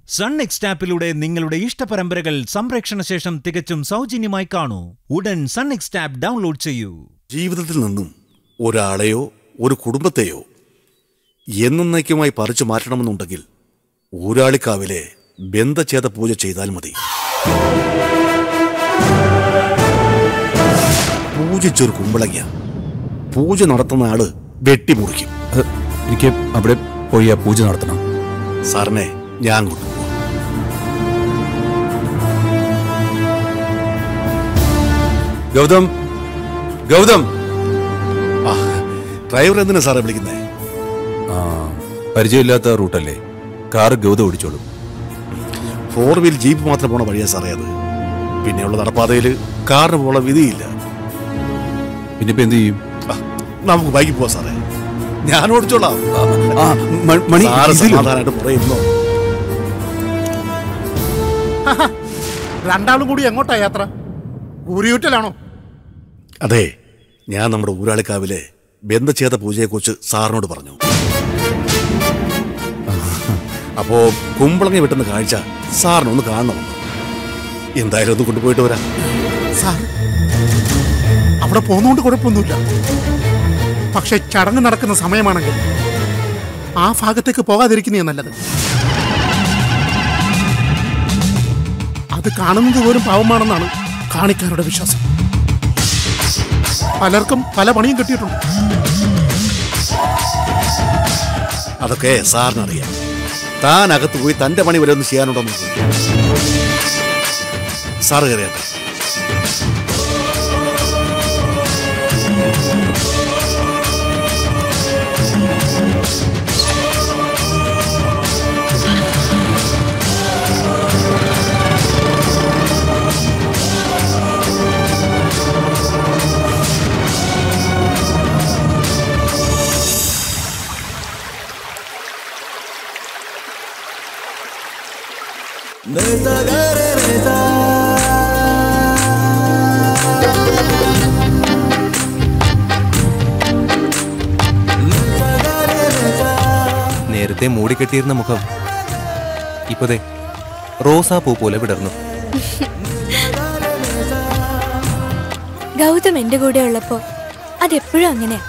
Sun next ആപ്പിലൂടെ നിങ്ങളുടെ ഇഷ്ടപരമ്പരകൾ സംപ്രേക്ഷണ ശേഷം തികച്ചും സൗജന്യമായി കാണൂ ഉടൻ സൺ നെക്സ്റ്റ് ആപ്പ് ഡൗൺലോഡ് ചെയ്യൂ ജീവിതത്തിൽ നിന്നും ഒരാളെയോ ഒരു കുടുംബത്തെയോ എന്നേക്കുമായി പറിച്ചു മാറ്റണമെന്നുണ്ടെങ്കിൽ ഊരാളിക്കാവിലെ ബന്ധഛേദ പൂജ ചെയ്താൽ മതി പൂജിച്ചൊരു കുമ്പളങ്ങ പൂജ നടത്തുന്ന ആള് വെട്ടിമുറിക്കും അത് എനിക്ക് അവിടെ പോയി ആ പൂജ നടത്തണം സാറിനെ ഞാൻ കൊണ്ടുപോവാം ഗൗതം ഗൗതം ആ ഡ്രൈവർ എന്തിനാ സാറേ വിളിക്കുന്നേ ആ പരിചയമില്ലാത്ത റൂട്ടല്ലേ കാറ് ഗൗതം ഓടിച്ചോളും ഫോർ വീൽ ജീപ്പ് മാത്രം പോണ വഴിയാ സാറേ അത് പിന്നെയുള്ള നടപ്പാതയിൽ കാറിന് പോണ വിധിയില്ല പിന്നെ ഇപ്പൊ എന്ത് ചെയ്യും ആ, നമുക്ക് ബൈക്കിൽ പോവാം സാറേ ഞാൻ ഓടിച്ചോളാം ആ, ആ, മ- മണി സാറ് ഇതിലും. സമാധാനമായിട്ട് പറയുന്നോ രണ്ടാളും കൂടി എങ്ങോട്ടാ യാത്ര ഊരിയൂറ്റലാണോ അതെ ഞാൻ നമ്മുടെ ഊരാളിക്കാവിലെ ബന്ധഛേദ പൂജയെക്കുറിച്ച് സാറിനോട് പറഞ്ഞു അപ്പോ കുമ്പളങ്ങി വെട്ടുന്ന കാഴ്ച സാറിനൊന്ന് കാണണമെന്ന് എന്തായാലും ഒന്ന് കൊണ്ടുപോയിട്ട് വരാം സാർ അവിടെ പോകുന്നോണ്ട് കുഴപ്പമൊന്നുമില്ല പക്ഷെ ചടങ്ങ് നടക്കുന്ന സമയമാണെങ്കിൽ ആ ഭാഗത്തേക്ക് പോകാതിരിക്കുന്നേ നല്ലത് അത് കാണുന്നത് പോലും പാവമാണെന്നാണ് കാണിക്കാരുടെ വിശ്വാസം പലർക്കും പല പണിയും കിട്ടിയിട്ടുണ്ട് അതൊക്കെ സാറിനറിയാം താൻ അകത്ത് പോയി തന്റെ പണി വരെ ഒന്ന് ചെയ്യാനുണ്ടെന്ന് സാറ് കയറിയാട്ടെ നേരത്തെ മൂടിക്കെട്ടിയിരുന്ന മുഖം ഇപ്പതേ റോസാപ്പൂ പോലെ വിടർന്നു ഗൗതം എന്റെ കൂടെ ഉള്ളപ്പോ അതെപ്പോഴും അങ്ങനെയാ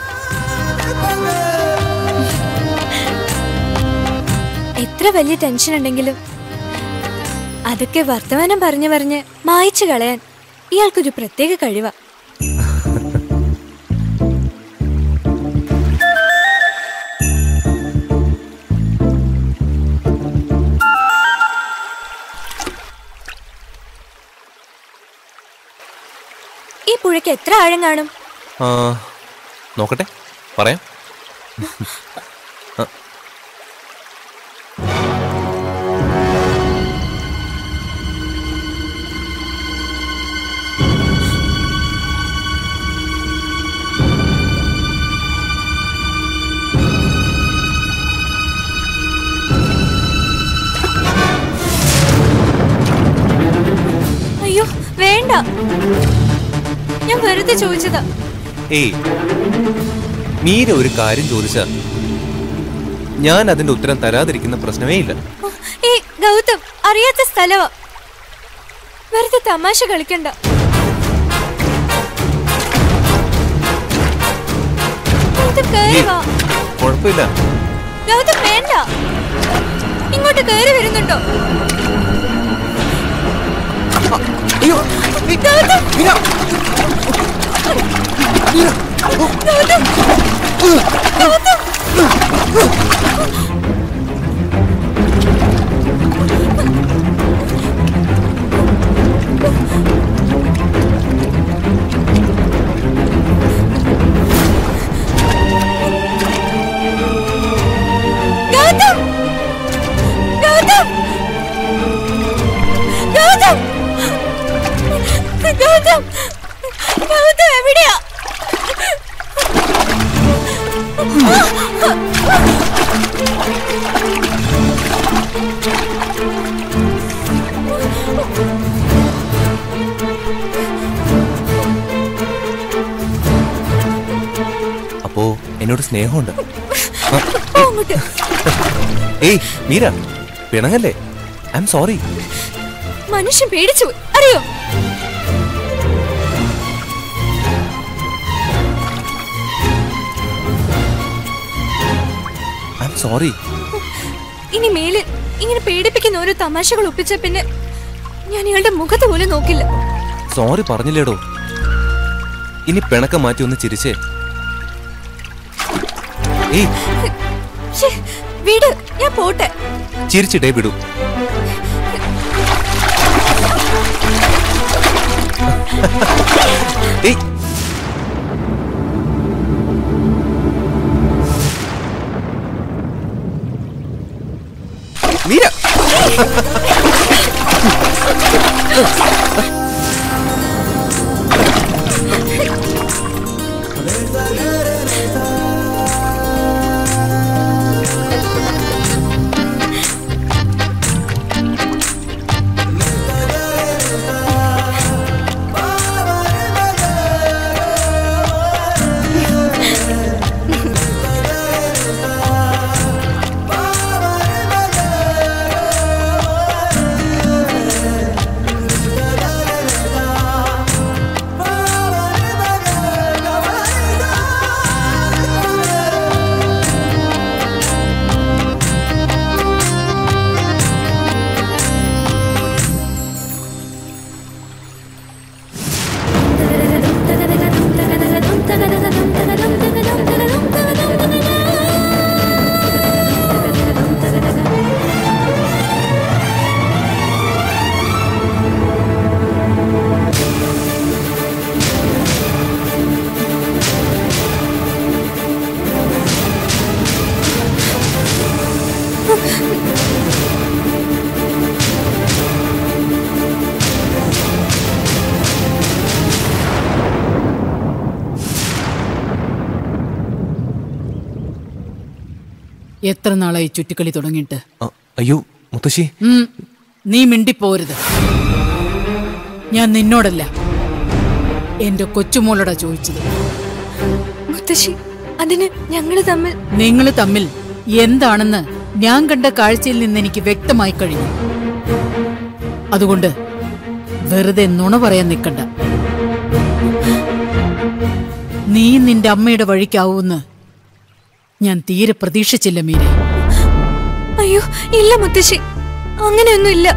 എത്ര വലിയ ടെൻഷൻ ഉണ്ടെങ്കിലും അതൊക്കെ വർത്തമാനം പറഞ്ഞു പറഞ്ഞ് മായിച്ചു കളയാൻ ഇയാൾക്കൊരു പ്രത്യേക കഴിവാ ഈ പുഴയ്ക്ക് എത്ര ആഴം കാണും ആ, നോക്കട്ടെ പറയാം ആ. അയ്യോ വേണ്ട ഞാൻ വെറുതെ ചോദിച്ചതാ ഏയ് മീര ഒരു കാര്യം ചോദിച്ചാ ഞാൻ അതിന്റെ ഉത്തരം തരാതിരിക്കുന്ന പ്രശ്നമേ ഇല്ല ഈ ഗൗതം അറിയാത്ത സ്ഥലവാ വെറുതെ തമാശ കളിക്കണ്ട ഗൗതം കേറി ഏയ്, വാ കുഴപ്പമില്ല ഗൗതം വേണ്ട ഇങ്ങോട്ട് കേറി വരുന്നുണ്ടോ ഗൗതം ഗൗതം ഗൗതം ഗൗതം ഗൗതം ഗൗതം ഗൗതം ഗൗതം എവിടെയാ അപ്പോ എന്നോട് സ്നേഹമുണ്ട് പോ അങ്ങോട്ട് ഏയ് മീര പിണങ്ങല്ലേ ഐ എം സോറി മനുഷ്യൻ പേടിച്ചു പോയി അറിയോ ഐ എം സോറി ഇനി മേലിൽ ഇങ്ങനെ പേടിപ്പിക്കുന്ന ഓരോ തമാശകൾ ഒപ്പിച്ച പിന്നെ ഞാൻ ഇയാളുടെ മുഖത്ത് പോലും നോക്കില്ല സോറി പറഞ്ഞില്ലേടോ ഇനി പിണക്കം മാറ്റി ഒന്ന് ചിരിച്ചേ ഏയ് ശ്ശേ, വീട് ഞാൻ പോട്ടെ ചിരിച്ചിട്ടേ വിടൂ ഏയ് മീര എത്ര നാളായി ചുറ്റിക്കളി തുടങ്ങിയിട്ട് ആ, അയ്യോ മുത്തശ്ശി ഉം, നീ മിണ്ടിപ്പോരുത് ഞാൻ നിന്നോടല്ല എന്റെ കൊച്ചുമോളോടാ ചോദിച്ചത് മുത്തശ്ശി അതിന് ഞങ്ങള് തമ്മിൽ നിങ്ങൾ തമ്മിൽ എന്താണെന്ന് ഞാൻ കണ്ട കാഴ്ചയിൽ നിന്ന് എനിക്ക് വ്യക്തമായി കഴിഞ്ഞു അതുകൊണ്ട് വെറുതെ നുണ പറയാൻ നിൽക്കണ്ട നീ നിന്റെ അമ്മയുടെ വഴിക്കാവൂന്ന് ഞാൻ തീരെ പ്രതീക്ഷിച്ചില്ല മീരെ അയ്യോ ഇല്ല മുത്തശ്ശി അങ്ങനെയൊന്നും ഇല്ല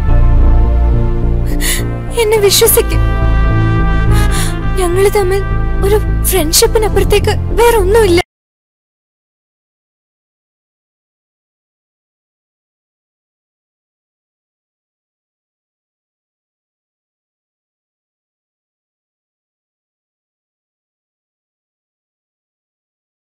എന്നെ വിശ്വസിക്കും ഞങ്ങള് തമ്മിൽ ഒരു ഫ്രണ്ട്ഷിപ്പിനപ്പുറത്തേക്ക് വേറെ ഒന്നുമില്ല